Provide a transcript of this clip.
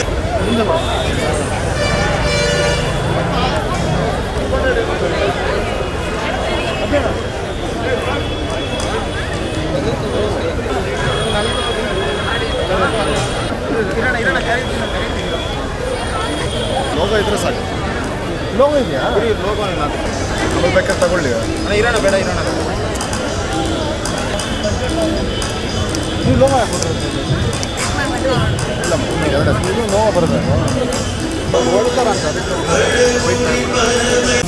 logo ಇದ್ರೆ ಸಾಕು logo ಇದೆಯಾ ಬರೀ ಲೋಗೋ ಇಲ್ಲ ಆಮೇಲೆ ಬೇಕಾದ್ರೆ ತಗೊಳ್ಳಿ ಅಣ್ಣ ಇರೋಣ ಬೇಡ ಇರೋಣ ನೀವು ಲೋಗೋ ಹಾಕ್ಬಿಟ್ರೆ ಇಲ್ಲ ಎರಡು ಇದು ನೋವು ಬರಬೇಕು ಹೊಡ್ತಾರ ಅಂತ ಅದಕ್ಕೆ